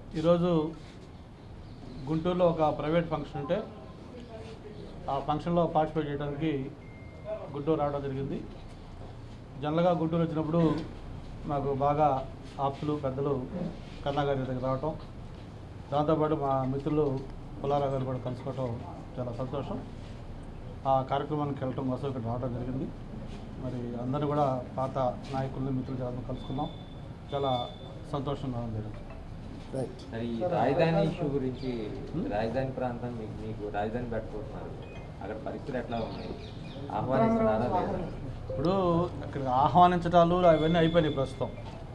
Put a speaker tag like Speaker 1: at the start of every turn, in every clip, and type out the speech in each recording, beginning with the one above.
Speaker 1: ఈరోజు గుంటూరులో ఒక ప్రైవేట్ ఫంక్షన్ ఉంటే ఆ ఫంక్షన్లో పార్టిసిపేట్ చేయడానికి గుంటూరు రావడం జరిగింది జనరల్గా గుంటూరు వచ్చినప్పుడు నాకు బాగా ఆప్తులు పెద్దలు కన్నా గారి దగ్గర రావటం దాంతోపాటు మా మిత్రులు పుల్లారావు గారు కూడా కలుసుకోవటం చాలా సంతోషం ఆ కార్యక్రమానికి వెళ్ళటం కోసం ఇక్కడ రావడం జరిగింది మరి అందరూ కూడా పాత నాయకులను మిత్రులు చాలా కలుసుకున్నాం చాలా సంతోషంగా ఉంది ఈరోజు.
Speaker 2: రైట్
Speaker 3: మరి ఈ రాజధాని ఇష్యూ గురించి రాజధాని ప్రాంతం మీకు మీకు రాజధాని పెట్టుకుంటున్నారు అక్కడ పరిస్థితులు ఎట్లా ఉన్నాయి ఆహ్వానిస్తున్నారా లేదా
Speaker 1: ఇప్పుడు ఇక్కడ ఆహ్వానించటాలు అవన్నీ అయిపోయినాయి ప్రస్తుతం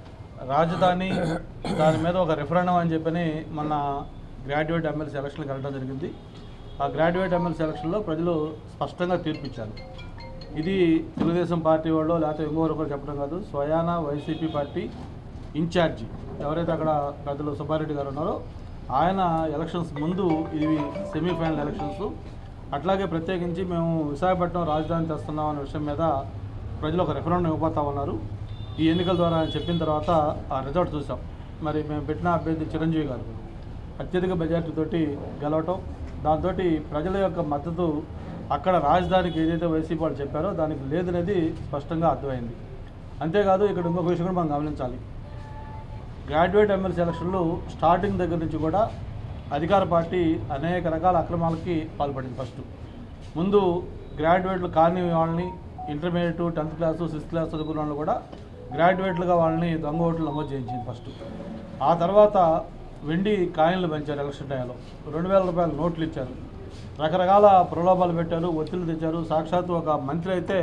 Speaker 1: రాజధాని దాని మీద ఒక రిఫరెండం అని చెప్పని మన గ్రాడ్యుయేట్ ఎమ్మెల్సీ ఎలక్షన్కి వెళ్ళడం జరిగింది ఆ గ్రాడ్యుయేట్ ఎమ్మెల్సీ ఎలక్షన్లో ప్రజలు స్పష్టంగా తీర్పిచ్చారు ఇది తెలుగుదేశం పార్టీ వాళ్ళు లేకపోతే ఇంకొకరు కూడా చెప్పడం కాదు స్వయాన వైసీపీ పార్టీ ఇన్ఛార్జి ఎవరైతే అక్కడ పెద్దలు సుబ్బారెడ్డి గారు ఉన్నారో ఆయన ఎలక్షన్స్ ముందు ఇవి సెమీఫైనల్ ఎలక్షన్స్ అట్లాగే ప్రత్యేకించి మేము విశాఖపట్నం రాజధాని తెస్తున్నాం అనే విషయం మీద ప్రజలు ఒక రెఫరెండం ఇవ్వబోతా ఉన్నారు ఈ ఎన్నికల ద్వారా ఆయన చెప్పిన తర్వాత ఆ రిజల్ట్ చూసాం మరి మేము పెట్టిన అభ్యర్థి చిరంజీవి గారు అత్యధిక మెజార్టీతోటి గెలవటం దాంతో ప్రజల యొక్క మద్దతు అక్కడ రాజధానికి ఏదైతే వైసీపీ వాళ్ళు చెప్పారో దానికి లేదనేది స్పష్టంగా అర్థమైంది అంతేకాదు ఇక్కడ ఇంకొక విషయం కూడా మనం గమనించాలి గ్రాడ్యుయేట్ ఎమ్మెల్సీ ఎలక్షన్లు స్టార్టింగ్ దగ్గర నుంచి కూడా అధికార పార్టీ అనేక రకాల అక్రమాలకి పాల్పడింది ఫస్ట్ ముందు గ్రాడ్యుయేట్లు కాని వాళ్ళని intermediate tenth class sixth class చదువుకున్న వాళ్ళు కూడా గ్రాడ్యుయేట్లుగా వాళ్ళని దొంగ ఓట్లు నమోదు చేయించింది ఫస్ట్ ఆ తర్వాత వెండి కాయిన్లు పెంచారు ఎలక్షన్ టైంలో రెండు వేల రూపాయల నోట్లు ఇచ్చారు రకరకాల ప్రలోభాలు పెట్టారు ఒత్తిళ్లు తెచ్చారు సాక్షాత్తు ఒక మంత్రి అయితే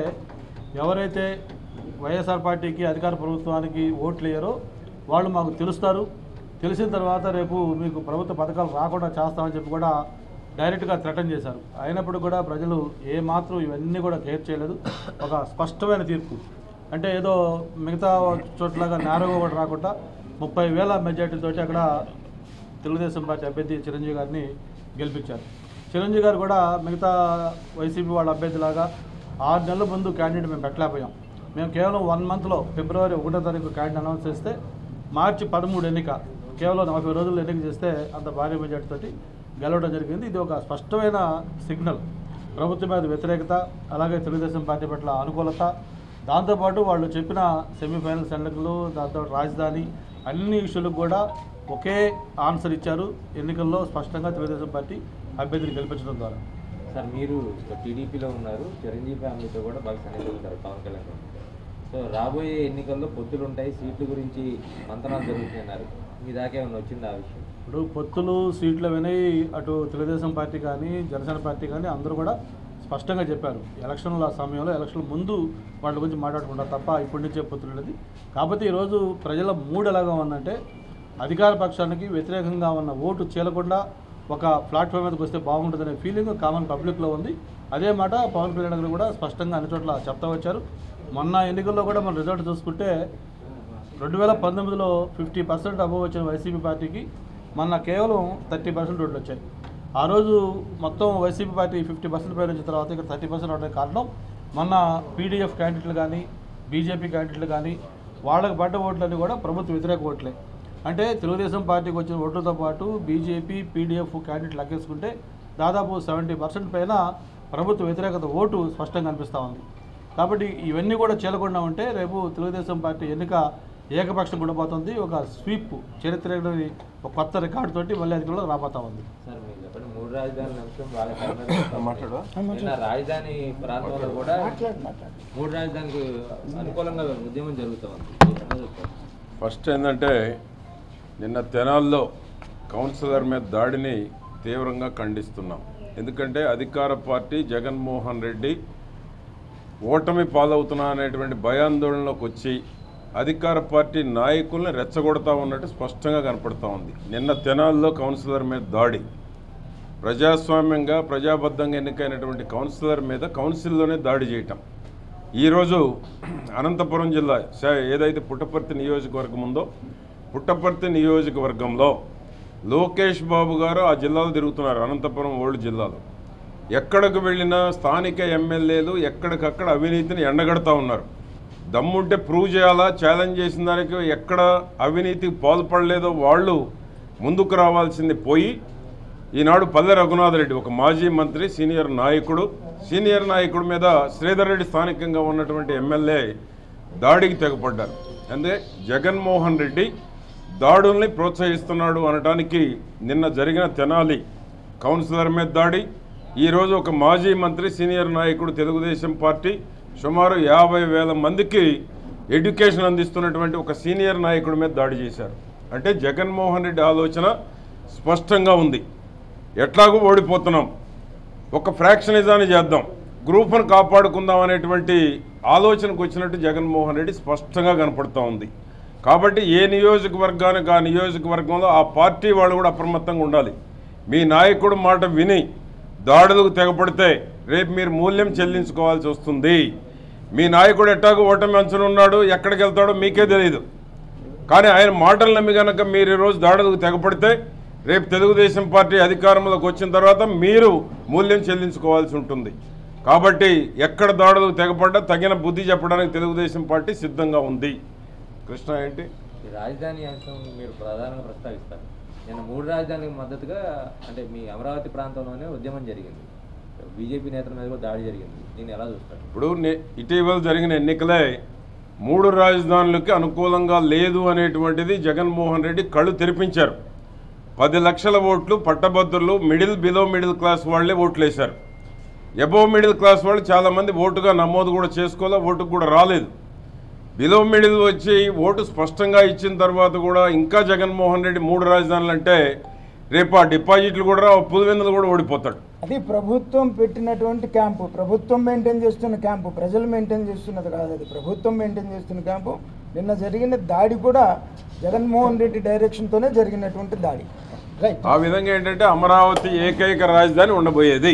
Speaker 1: ఎవరైతే వైఎస్ఆర్ పార్టీకి అధికార ప్రభుత్వానికి ఓట్లు వేయరో వాళ్ళు మాకు తెలుస్తారు తెలిసిన తర్వాత రేపు మీకు ప్రభుత్వ పథకాలు రాకుండా చేస్తామని చెప్పి కూడా డైరెక్ట్గా థ్రెటన్ చేశారు అయినప్పుడు కూడా ప్రజలు ఏ మాత్రం ఇవన్నీ కూడా కేర్ చేయలేదు ఒక స్పష్టమైన తీర్పు అంటే ఏదో మిగతా చోట్లగా నేరగా కూడా రాకుండా ముప్పై వేల మెజార్టీతోటి అక్కడ తెలుగుదేశం పార్టీ అభ్యర్థి చిరంజీవి గారిని గెలిపించారు చిరంజీవి గారు కూడా మిగతా వైసీపీ వాళ్ళ అభ్యర్థిలాగా ఆరు నెలల ముందు క్యాండిడేట్ మేము పెట్టలేకపోయాం మేము కేవలం వన్ మంత్లో ఫిబ్రవరి ఒకటో తారీఖు క్యాండిడేట్ అనౌన్స్ చేస్తే మార్చి పదమూడు ఎన్నిక కేవలం నలభై రోజులు ఎన్నిక చేస్తే అంత భారీ మెజార్టీతోటి గెలవడం జరిగింది ఇది ఒక స్పష్టమైన సిగ్నల్ ప్రభుత్వం మీద వ్యతిరేకత అలాగే తెలుగుదేశం పార్టీ పట్ల అనుకూలత దాంతోపాటు వాళ్ళు చెప్పిన సెమీఫైనల్స్ ఎన్నికలు దాంతో రాజధాని అన్ని ఇష్యూలకు కూడా ఒకే ఆన్సర్ ఇచ్చారు ఎన్నికల్లో స్పష్టంగా తెలుగుదేశం పార్టీ అభ్యర్థిని గెలిపించడం ద్వారా
Speaker 3: సార్ మీరు టీడీపీలో ఉన్నారు చిరంజీవి ఫ్యామిలీతో కూడా బాగా సన్నిహితంగా ఉంటారు పవన్ కళ్యాణ్ గారు. సో రాబోయే ఎన్నికల్లో పొత్తులు ఉంటాయి సీట్ల గురించి మంతనాలు జరుగుతున్నాయి మీ దాకా ఏమైనా వచ్చింది ఆ విషయం
Speaker 1: ఇప్పుడు పొత్తులు సీట్లు వినయి అటు తెలుగుదేశం పార్టీ కానీ జనసేన పార్టీ కానీ అందరూ కూడా స్పష్టంగా చెప్పారు ఎలక్షన్ల సమయంలో ఎలక్షన్ ముందు వాళ్ళ గురించి మాట్లాడుకుంటారు తప్ప ఇప్పటి నుంచే పొత్తులు అనేది కాకపోతే ఈరోజు ప్రజల మూడు ఎలాగా ఉందంటే అధికార పక్షానికి వ్యతిరేకంగా ఉన్న ఓటు చీలకుండా ఒక ప్లాట్ఫామ్ మీదకి వస్తే బాగుంటుందనే ఫీలింగ్ కామన్ పబ్లిక్లో ఉంది అదే మాట పవన్ కళ్యాణ్ గారు కూడా స్పష్టంగా అన్ని చోట్ల చెప్తా వచ్చారు మొన్న ఎన్నికల్లో కూడా మన రిజల్ట్ చూసుకుంటే రెండు వేల పంతొమ్మిదిలో ఫిఫ్టీ పర్సెంట్ అబవ్ వచ్చిన వైసీపీ పార్టీకి మొన్న కేవలం థర్టీ పర్సెంట్ ఓట్లు వచ్చాయి ఆ రోజు మొత్తం వైసీపీ పార్టీ ఫిఫ్టీ పర్సెంట్ పైన వచ్చిన తర్వాత ఇక్కడ థర్టీ పర్సెంట్ అవడానికి కారణం మొన్న పీడీఎఫ్ క్యాండిడేట్లు కానీ బీజేపీ క్యాండిడేట్లు కానీ వాళ్ళకి పడ్డ ఓట్లన్నీ కూడా ప్రభుత్వ వ్యతిరేక ఓట్లే అంటే తెలుగుదేశం పార్టీకి వచ్చిన ఓట్లతో పాటు బీజేపీ పీడీఎఫ్ క్యాండిడేట్ లెక్కేసుకుంటే దాదాపు సెవెంటీ పర్సెంట్ పైన ప్రభుత్వ వ్యతిరేకత ఓటు స్పష్టంగా కనిపిస్తూ ఉంది కాబట్టి ఇవన్నీ కూడా చేయకుండా ఉంటే రేపు తెలుగుదేశం పార్టీ ఎన్నిక ఏకపక్షం ఉండబోతుంది ఒక స్వీప్ చరిత్ర ఒక కొత్త రికార్డు తోటి మళ్ళీ అధికారంలో రాబోతా ఉంది
Speaker 3: సార్ మీరు చెప్పండి మూడు రాజధానుల అంశం బాగా కనబడుతుంది. నిన్న రాజధాని ప్రాంతంలో కూడా
Speaker 2: మాట్లాడు మాట్లాడు
Speaker 3: మూడు రాజధానికి అనుకూలంగా ఉద్యమం జరుగుతుంది
Speaker 4: ఫస్ట్ ఏంటంటే నిన్న తెనాల్లో కౌన్సిలర్ మీద దాడిని తీవ్రంగా ఖండిస్తున్నాం ఎందుకంటే అధికార పార్టీ జగన్మోహన్ రెడ్డి ఓటమి పాలవుతున్నా అనేటువంటి భయాందోళనలోకి వచ్చి అధికార పార్టీ నాయకుల్ని రెచ్చగొడతా ఉన్నట్టు స్పష్టంగా కనపడతా ఉంది నిన్న తెనాల్లో కౌన్సిలర్ మీద దాడి ప్రజాస్వామ్యంగా ప్రజాబద్ధంగా ఎన్నికైనటువంటి కౌన్సిలర్ మీద కౌన్సిల్లోనే దాడి చేయటం ఈరోజు అనంతపురం జిల్లా శా- ఏదైతే పుట్టపర్తి నియోజకవర్గం ఉందో పుట్టపర్తి నియోజకవర్గంలో లోకేష్ బాబు గారు ఆ జిల్లాలో తిరుగుతున్నారు అనంతపురం ఓల్డ్ జిల్లాలో ఎక్కడికి వెళ్ళినా స్థానిక ఎమ్మెల్యేలు ఎక్కడికక్కడ అవినీతిని ఎండగడతా ఉన్నారు దమ్ముంటే ప్రూవ్ చేయాలా ఛాలెంజ్ చేసిన దానికి ఎక్కడ అవినీతికి పాల్పడలేదో వాళ్ళు ముందుకు రావాల్సింది పోయి ఈనాడు పల్లె రఘునాథ్ రెడ్డి ఒక మాజీ మంత్రి సీనియర్ నాయకుడు సీనియర్ నాయకుడి మీద శ్రీధర్ రెడ్డి స్థానికంగా ఉన్నటువంటి ఎమ్మెల్యే దాడికి తెగపడ్డారు అంటే జగన్మోహన్ రెడ్డి దాడుల్ని ప్రోత్సహిస్తున్నాడు అనటానికి నిన్న జరిగిన తెనాలి కౌన్సిలర్ మీద దాడి ఈరోజు ఒక మాజీ మంత్రి సీనియర్ నాయకుడు తెలుగుదేశం పార్టీ సుమారు యాభై వేల మందికి ఎడ్యుకేషన్ అందిస్తున్నటువంటి ఒక సీనియర్ నాయకుడి మీద దాడి చేశారు అంటే జగన్మోహన్ రెడ్డి ఆలోచన స్పష్టంగా ఉంది ఎట్లాగూ ఓడిపోతున్నాం ఒక ఫ్రాక్షనిజాన్ని చేద్దాం గ్రూప్ను కాపాడుకుందాం అనేటువంటి ఆలోచనకు వచ్చినట్టు జగన్మోహన్ రెడ్డి స్పష్టంగా కనపడుతూ ఉంది కాబట్టి ఏ నియోజకవర్గానికి ఆ నియోజకవర్గంలో ఆ పార్టీ వాళ్ళు కూడా అప్రమత్తంగా ఉండాలి మీ నాయకుడు మాట విని దాడులకు తెగపడితే రేపు మీరు మూల్యం చెల్లించుకోవాల్సి వస్తుంది మీ నాయకుడు ఎట్టాగో ఓటమి అంచనున్నాడు ఎక్కడికి వెళ్తాడో మీకే తెలియదు కానీ ఆయన మాటలు నమ్మి కనుక మీరు ఈరోజు దాడులకు తెగపడితే రేపు తెలుగుదేశం పార్టీ అధికారంలోకి వచ్చిన తర్వాత మీరు మూల్యం చెల్లించుకోవాల్సి ఉంటుంది కాబట్టి ఎక్కడ దాడులకు తెగపడ్డా తగిన బుద్ధి చెప్పడానికి తెలుగుదేశం పార్టీ సిద్ధంగా ఉంది కృష్ణ ఏంటి
Speaker 3: ఈ రాజధాని అంశం మీరు ప్రధానంగా ప్రస్తావిస్తారు నేను మూడు రాజధానులకు మద్దతుగా అంటే మీ అమరావతి ప్రాంతంలోనే ఉద్యమం జరిగింది బీజేపీ నేతల మీద కూడా దాడి జరిగింది నేను ఎలా చూస్తాను
Speaker 4: ఇప్పుడు నే- ఇటీవల జరిగిన ఎన్నికలే మూడు రాజధానులకి అనుకూలంగా లేదు అనేటువంటిది జగన్మోహన్ రెడ్డి కళ్ళు తెరిపించారు పది లక్షల ఓట్లు పట్టభద్రులు మిడిల్ బిలో మిడిల్ క్లాస్ వాళ్ళే ఓట్లు వేశారు ఎబో మిడిల్ క్లాస్ వాళ్ళు చాలామంది ఓటుగా నమోదు కూడా చేసుకోలే ఓటుకు కూడా రాలేదు బిలో మిడిల్ వచ్చి ఓటు స్పష్టంగా ఇచ్చిన తర్వాత కూడా ఇంకా జగన్మోహన్ రెడ్డి మూడు రాజధానులు అంటే రేపు ఆ డిపాజిట్లు కూడా రావు, పులివెందులు కూడా ఓడిపోతాడు
Speaker 2: అది ప్రభుత్వం పెట్టినటువంటి క్యాంపు ప్రభుత్వం మెయింటైన్ చేస్తున్న క్యాంపు ప్రజలు మెయింటైన్ చేస్తున్నది కాదు అది ప్రభుత్వం మెయింటైన్ చేస్తున్న క్యాంపు నిన్న జరిగిన దాడి కూడా జగన్మోహన్ రెడ్డి డైరెక్షన్తోనే జరిగినటువంటి దాడి రైట్
Speaker 4: ఆ విధంగా ఏంటంటే అమరావతి ఏకైక రాజధాని ఉండబోయేది